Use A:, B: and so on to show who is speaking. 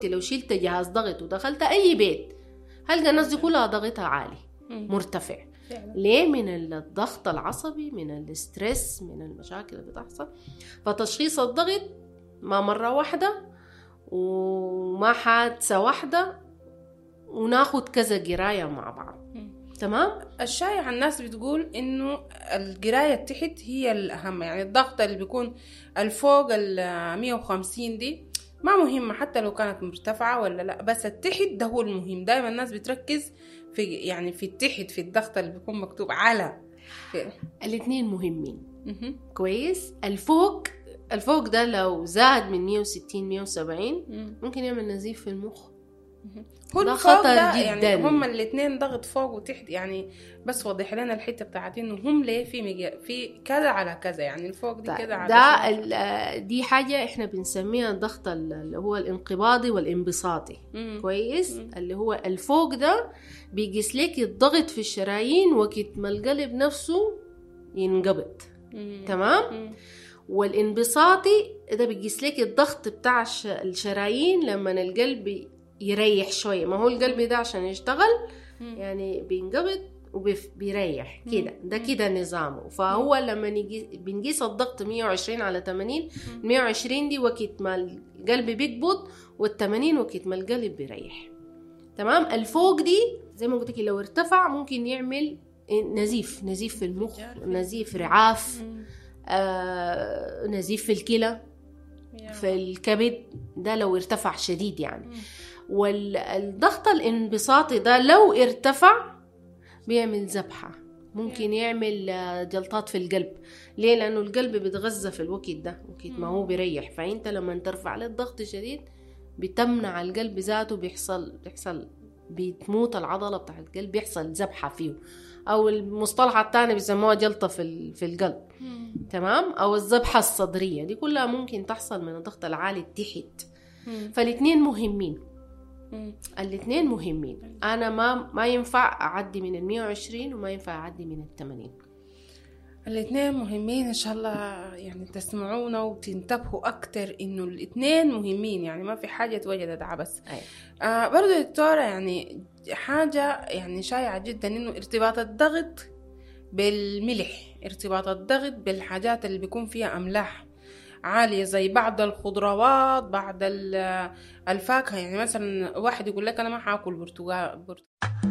A: لو شلت جهاز ضغط ودخلت اي بيت هلقى الناس دي كلها ضغطها عالي
B: مم.
A: مرتفع
B: فعلا.
A: ليه من الضغط العصبي من الاسترس من المشاكل اللي بتحصل فتشخيص الضغط ما مرة واحدة وما حادثة واحدة وناخد كذا قراية مع بعض
B: مم.
A: تمام؟
B: الشائع الناس بتقول انه القراية تحت هي الأهم يعني الضغط اللي بيكون الفوق ال 150 دي ما مهمة حتى لو كانت مرتفعة ولا لا بس التحت ده هو المهم دايما الناس بتركز في يعني في التحت في الضغط اللي بيكون مكتوب على في
A: الاثنين مهمين
B: مهم.
A: كويس الفوق الفوق ده لو زاد من 160 170
B: مم.
A: ممكن يعمل نزيف في المخ
B: هو
A: ده
B: الفوق
A: خطر
B: ده
A: جداً.
B: يعني هم الاثنين ضغط فوق وتحت يعني بس وضح لنا الحته بتاعت انه هم ليه في مجا في كذا على كذا يعني الفوق دي كذا على
A: ده
B: كذا.
A: ال- آه، دي حاجة احنا بنسميها الضغط ال- اللي هو الانقباضي والانبساطي
B: مم.
A: كويس
B: مم.
A: اللي هو الفوق ده بيقيس لك الضغط في الشرايين وقت ما القلب نفسه ينقبض
B: مم.
A: تمام
B: مم.
A: والانبساطي ده بيقيس لك الضغط بتاع الش- الشرايين لما القلب يريح شوية ما هو القلب ده عشان يشتغل
B: مم.
A: يعني بينقبض وبيريح كده ده
B: مم.
A: كده نظامه فهو لما نجي بنقيس الضغط 120 على 80 120 دي وقت ما القلب بيقبض وال80 وقت ما القلب بيريح تمام الفوق دي زي ما قلت لك لو ارتفع ممكن يعمل نزيف نزيف في المخ نزيف رعاف
B: مم.
A: آه نزيف في الكلى
B: يا.
A: في الكبد ده لو ارتفع شديد يعني
B: مم.
A: والضغط الانبساطي ده لو ارتفع بيعمل ذبحة ممكن يعمل آه، جلطات في القلب ليه لأنه القلب بيتغذى في الوقت ده وقت ما هو بيريح فأنت لما ترفع عليه الضغط شديد بتمنع القلب ذاته بيحصل بيحصل بتموت العضلة بتاع القلب بيحصل ذبحة فيه أو المصطلح الثاني بيسموها جلطة في ال- في القلب
B: مم.
A: تمام أو الذبحة الصدرية دي كلها ممكن تحصل من الضغط العالي تحت
B: مم.
A: فالاثنين مهمين
B: مم.
A: الاثنين مهمين انا ما ما ينفع اعدي من ال 120 وما ينفع اعدي من ال 80
B: الاثنين مهمين ان شاء الله يعني تسمعونا وتنتبهوا اكتر انه الاثنين مهمين يعني ما في حاجه اتوجدت عبس
A: أي.
B: آه برضو يا دكتورة يعني حاجة يعني شائعة جدا انه ارتباط الضغط بالملح ارتباط الضغط بالحاجات اللي بيكون فيها املاح عالية زي بعض الخضروات بعض ال- الفاكهة يعني مثلا واحد يقول لك انا ما حاكل برتقال برت-